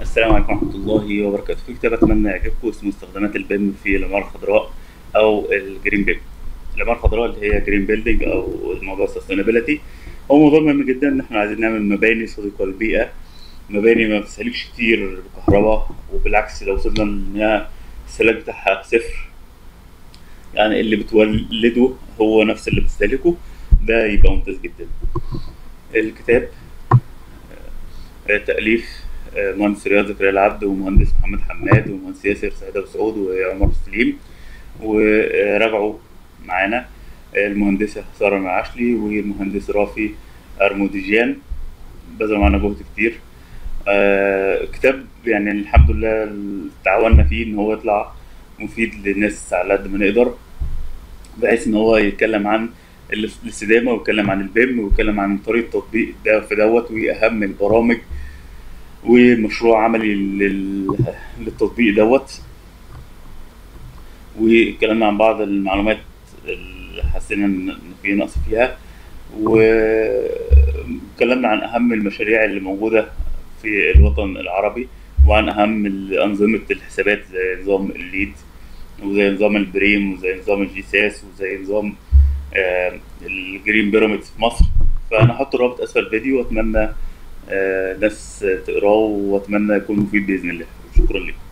السلام عليكم ورحمة الله وبركاته في كتاب أتمنى يعجبكم اسمه استخدامات البيم في العمارة الخضراء أو الجرين بيم العمارة الخضراء اللي هي جرين بيلدينج أو الموضوع السستينابيلتي هو موضوع مهم جدا إن إحنا عايزين نعمل مباني صديقة للبيئة مباني ما بتستهلكش كتير كهرباء وبالعكس لو وصلنا إنها السلاك بتاعها صفر يعني اللي بتولده هو نفس اللي بتستهلكه ده يبقى ممتاز جدا الكتاب آه، تأليف آه، مهندس رياض زكريا العبد ومهندس محمد حماد ومهندس ياسر سعيد أبو سعود وعمر سليم وراجعوا معانا المهندسة سارة معاشلي والمهندس رافي أرموديجيان بذلوا معانا جهد كتير آه، كتاب يعني الحمد لله تعاوننا فيه إن هو يطلع مفيد للناس على قد ما نقدر بحيث إن هو يتكلم عن الاستدامة ويتكلم عن البيم ويتكلم عن طريقة تطبيق ده في دوت وأهم البرامج ومشروع عملي لل... للتطبيق دوت واتكلمنا عن بعض المعلومات اللي حسينا ان في نقص فيها واتكلمنا عن اهم المشاريع اللي موجوده في الوطن العربي وعن اهم انظمه الحسابات زي نظام الليد وزي نظام البريم وزي نظام الجيساس وزي نظام آه، الجرين بيراميدز في مصر فانا هحط الرابط اسفل الفيديو واتمنى آه، ناس تقراه واتمنى يكون مفيد باذن الله شكرا لكم